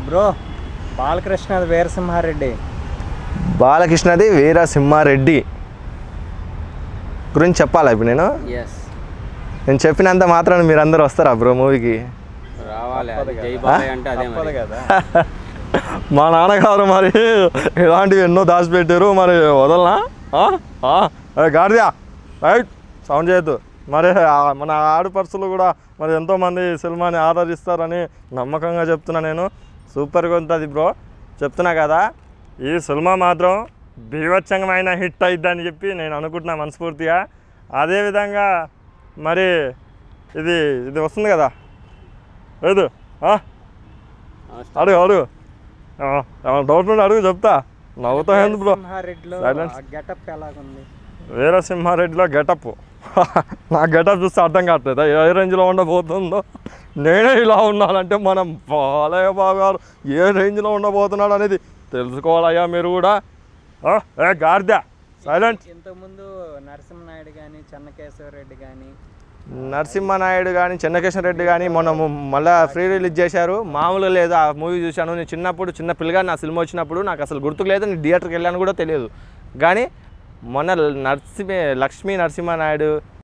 Bro Balakrishna Veerasimha Reddy బాలకృష్ణది వీర సింహారెడ్డి గురించి చెప్పాలా ఇప్పుడు నేను ఎస్ నేను చెప్పినంత మాత్రాన మీరు అందరూ వస్తారా బ్రో మూవీకి రావాలి తప్పదు అది జై కదా. బాలయ్య అంటే అదే తప్పదు మరి కదా మా నాన్నగారు మరి ఇలాంటివి ఎన్నో దాచిపెట్టారు మరి వదలనా ఆ? ఆ? అరే గాడిదా రైట్ సౌండ్ చేయొద్దు మరి ఆ మన ఆడపడుచులు కూడా మరి ఎంతోమంది సినిమాని ఆదరిస్తారని నమ్మకంగా చెప్తున్నా నేను సూపర్గా ఉంటుంది బ్రో చెప్తున్నా కదా ఈ సినిమా మాత్రం బీభత్సంగమైన హిట్ అయిద్దని చెప్పి నేను అనుకుంటున్నా మనస్ఫూర్తిగా అదేవిధంగా మరి ఇది ఇది వస్తుంది కదా లేదు ఆ? అడుగు అడుగు ఆ, ఏమైనా డౌట్ ఉంటే అడుగు చెప్తా నవ్వుతా ఏంది బ్రో సింహారెడ్డిలో Silence. గెటప్ ఎలాగుంది వీరసింహారెడ్డిలో గెటప్ నా గెటప్ చూస్తే అర్థం కావట్లేదు ఏ రేంజ్లో ఉండబోతుందో నేనే ఇలా ఉన్నానంటే మనం బాలయ్య బాబు గారు ఏ రేంజ్లో ఉండబోతున్నాడు అనేది తెలుసుకోవాలయ్యా మీరు కూడా ఆ, ఏ గార్దా సైలెంట్ ఇంతకుముందు నరసింహనాయుడు కానీ చెన్నకేశవరెడ్డి కానీ నరసింహనాయుడు కానీ చెన్నకేశ్వర రెడ్డి కానీ మొన్న ము- మళ్ళా ఫ్రీ రిలీజ్ చేశారు మామూలుగా లేదు ఆ మూవీ చూశాను నేను చిన్నప్పుడు చిన్న పిల్లగా నా సినిమా వచ్చినప్పుడు నాకు అసలు గుర్తుకు లేదు నేను థియేటర్కి వెళ్ళాను కూడా తెలియదు కానీ మొన్న నరసింహ లక్ష్మీ నరసింహనాయుడు